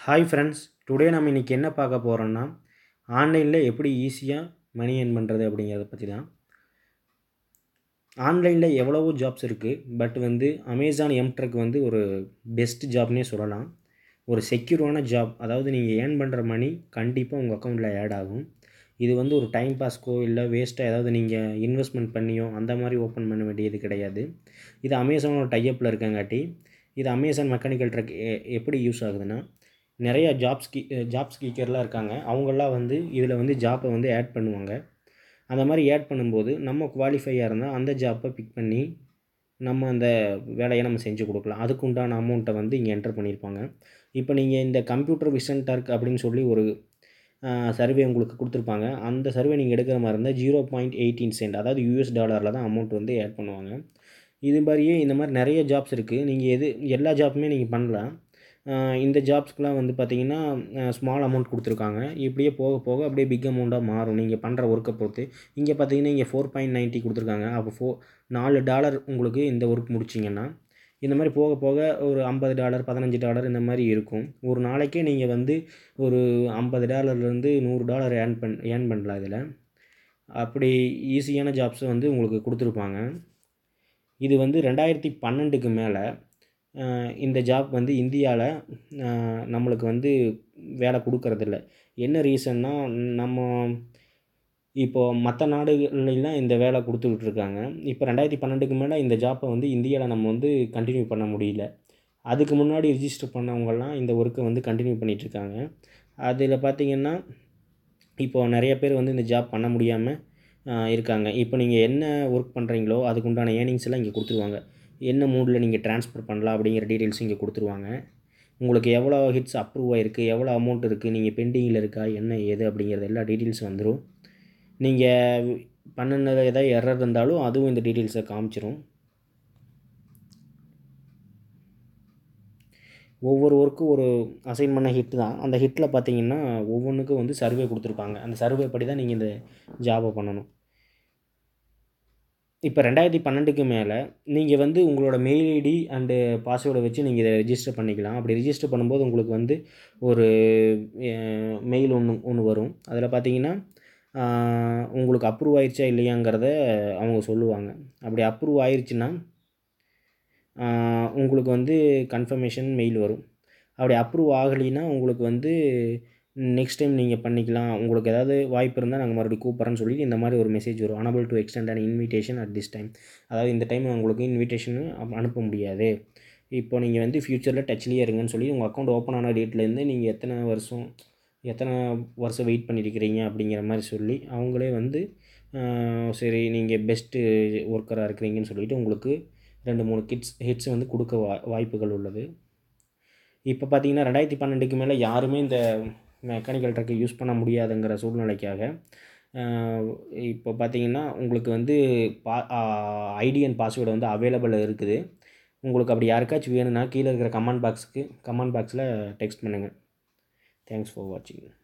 hi friends today நம்ம இன்றைக்கி என்ன பார்க்க போகிறோன்னா ஆன்லைனில் எப்படி ஈஸியாக மணி earn பண்ணுறது அப்படிங்கிறத பற்றி தான் ஆன்லைனில் எவ்வளவோ ஜாப்ஸ் இருக்குது பட் வந்து அமேசான் எம்ட்ரக் வந்து ஒரு பெஸ்ட் ஜாப்னே சொல்லலாம் ஒரு செக்யூரான ஜாப் அதாவது நீங்கள் ஏர்ன் பண்ணுற மணி கண்டிப்பாக உங்கள் அக்கௌண்ட்டில் ஆட் ஆகும் இது வந்து ஒரு டைம் பாஸ்க்கோ இல்லை வேஸ்ட்டாக ஏதாவது நீங்கள் இன்வெஸ்ட்மெண்ட் பண்ணியோ அந்த மாதிரி ஓப்பன் பண்ண வேண்டியது கிடையாது இது அமேசானோட டைப்பில் இருக்கங்காட்டி இது அமேசான் மெக்கானிக்கல் ட்ரக் எப்படி யூஸ் ஆகுதுன்னா நிறைய ஜாப்ஸ் கீ ஜாப்ஸ் கீக்கர்லாம் இருக்காங்க அவங்கெல்லாம் வந்து இதில் வந்து ஜாப்பை வந்து ஆட் பண்ணுவாங்க அந்த மாதிரி ஆட் பண்ணும்போது நம்ம குவாலிஃபையாக இருந்தால் அந்த ஜாப்பை பிக் பண்ணி நம்ம அந்த வேலையை நம்ம செஞ்சு கொடுக்கலாம் அதுக்கு உண்டான அமௌண்ட்டை வந்து இங்கே என்டர் பண்ணியிருப்பாங்க இப்போ நீங்கள் இந்த கம்ப்யூட்டர் விஷன் டர்க் அப்படின்னு சொல்லி ஒரு சர்வே உங்களுக்கு கொடுத்துருப்பாங்க அந்த சர்வே நீங்கள் எடுக்கிற மாதிரி இருந்தால் ஜீரோ பாயிண்ட் எயிட்டீன் சென்ட் அதாவது யூஎஸ் டாலரில் தான் அமௌண்ட் வந்து ஆட் பண்ணுவாங்க இது மாதிரியே இந்த மாதிரி நிறைய ஜாப்ஸ் இருக்குது நீங்கள் எது எல்லா ஜாப்புமே நீங்கள் பண்ணலாம் இந்த ஜாப்ஸ்க்கெலாம் வந்து பார்த்தீங்கன்னா ஸ்மால் அமௌண்ட் கொடுத்துருக்காங்க இப்படியே போக போக அப்படியே பிக் அமௌண்ட்டாக மாறும் நீங்கள் பண்ணுற ஒர்க்கை பொறுத்து இங்கே பார்த்தீங்கன்னா இங்கே ஃபோர் பாயிண்ட் நைன்ட்டி கொடுத்துருக்காங்க அப்போ ஃபோ நாலு டாலர் உங்களுக்கு இந்த ஒர்க் முடிச்சிங்கன்னா இந்த மாதிரி போக போக ஒரு ஐம்பது டாலர் பதினஞ்சு டாலர் இந்த மாதிரி இருக்கும் ஒரு நாளைக்கே நீங்கள் வந்து ஒரு ஐம்பது டாலர்லேருந்து நூறு டாலர் ஏர்ன் பண் ஏர்ன் பண்ணலாம் இதில் அப்படி ஈஸியான ஜாப்ஸை வந்து உங்களுக்கு கொடுத்துருப்பாங்க இது வந்து ரெண்டாயிரத்தி பன்னெண்டுக்கு மேலே இந்த ஜாப் வந்து இந்தியாவில் நம்மளுக்கு வந்து வேலை கொடுக்கறதில்ல என்ன ரீசன்னா நம்ம இப்போது மற்ற நாடுகள்லாம் இந்த வேலை கொடுத்துக்கிட்டு இருக்காங்க இப்போ ரெண்டாயிரத்தி பன்னெண்டுக்கு மேலே இந்த ஜாப்பை வந்து இந்தியாவில் நம்ம வந்து கண்டினியூ பண்ண முடியல அதுக்கு முன்னாடி ரிஜிஸ்டர் பண்ணவங்கலாம் இந்த ஒர்க்கை வந்து கண்டினியூ பண்ணிகிட்ருக்காங்க அதில் பார்த்திங்கன்னா இப்போது நிறைய பேர் வந்து இந்த ஜாப் பண்ண முடியாமல் இருக்காங்க இப்போ நீங்கள் என்ன ஒர்க் பண்ணுறீங்களோ அதுக்கு உண்டான ஏர்னிங்ஸ் எல்லாம் இங்கே கொடுத்துருவாங்க என்ன மூடில் நீங்கள் ட்ரான்ஸ்ஃபர் பண்ணலாம் அப்படிங்கிற டீட்டெயில்ஸ் இங்கே கொடுத்துருவாங்க உங்களுக்கு எவ்வளோ ஹிட்ஸ் அப்ரூவ் ஆகிருக்கு எவ்வளோ அமௌண்ட் இருக்குது நீங்கள் பெண்டிங்கில் இருக்கா என்ன ஏது அப்படிங்கிறது எல்லா டீட்டெயில்ஸ் வந்துடும் நீங்கள் பண்ணினது எதாவது எரர் இருந்தாலும் அதுவும் இந்த டீட்டெயில்ஸை காமிச்சிரும் ஒவ்வொரு ஒர்க்கும் ஒரு அசைன் பண்ண ஹிட் தான் அந்த ஹிட்டில் பார்த்தீங்கன்னா ஒவ்வொன்றுக்கும் வந்து சர்வே கொடுத்துருப்பாங்க அந்த சர்வே படி தான் நீங்கள் இந்த ஜாபை பண்ணணும் இப்போ ரெண்டாயிரத்தி பன்னெண்டுக்கு மேலே நீங்கள் வந்து உங்களோட மெயில் ஐடி அண்டு பாஸ்வேர்டை வச்சு நீங்கள் இதை ரிஜிஸ்டர் பண்ணிக்கலாம் அப்படி ரிஜிஸ்டர் பண்ணும்போது உங்களுக்கு வந்து ஒரு மெயில் ஒன்று ஒன்று வரும் அதில் பார்த்தீங்கன்னா உங்களுக்கு அப்ரூவ் ஆயிடுச்சா இல்லையாங்கிறத அவங்க சொல்லுவாங்க அப்படி அப்ரூவ் ஆயிடுச்சுன்னா உங்களுக்கு வந்து கன்ஃபர்மேஷன் மெயில் வரும் அப்படி அப்ரூவ் ஆகலைன்னா உங்களுக்கு வந்து நெக்ஸ்ட் டைம் நீங்கள் பண்ணிக்கலாம் உங்களுக்கு ஏதாவது வாய்ப்பு இருந்தால் நாங்கள் மறுபடியும் கூப்பிட்றேன்னு சொல்லி இந்த மாதிரி ஒரு மெசேஜ் வரும் unable to extend and invitation at this time அதாவது இந்த டைம் உங்களுக்கு இன்விடேஷன் அனுப்ப முடியாது இப்போ நீங்கள் வந்து ஃப்யூச்சரில் டச்லேயே இருங்கன்னு சொல்லி உங்கள் அக்கௌண்ட் ஓப்பன் ஆன டேட்லேருந்து நீங்கள் எத்தனை வருஷம் எத்தனை வருஷம் வெயிட் பண்ணியிருக்கிறீங்க அப்படிங்கிற மாதிரி சொல்லி அவங்களே வந்து சரி நீங்கள் பெஸ்ட்டு ஒர்க்கராக இருக்கிறீங்கன்னு சொல்லிவிட்டு உங்களுக்கு ரெண்டு மூணு கிட்ஸ் ஹிட்ஸ் வந்து கொடுக்க வா வாய்ப்புகள் உள்ளது இப்போ பார்த்தீங்கன்னா ரெண்டாயிரத்தி பன்னெண்டுக்கு மேலே யாருமே இந்த மெக்கானிக்கல் ட்ரக்கை யூஸ் பண்ண முடியாதுங்கிற சூழ்நிலைக்காக இப்போ பார்த்தீங்கன்னா உங்களுக்கு வந்து பா ஐடி அண்ட் பாஸ்வேர்டு வந்து அவைலபிள் இருக்குது உங்களுக்கு அப்படி யாருக்காச்சும் வேணும்னா கீழே இருக்கிற கமெண்ட் பாக்ஸுக்கு கமெண்ட் பாக்ஸில் டெக்ஸ்ட் பண்ணுங்கள் தேங்க்ஸ் ஃபார் வாட்சிங்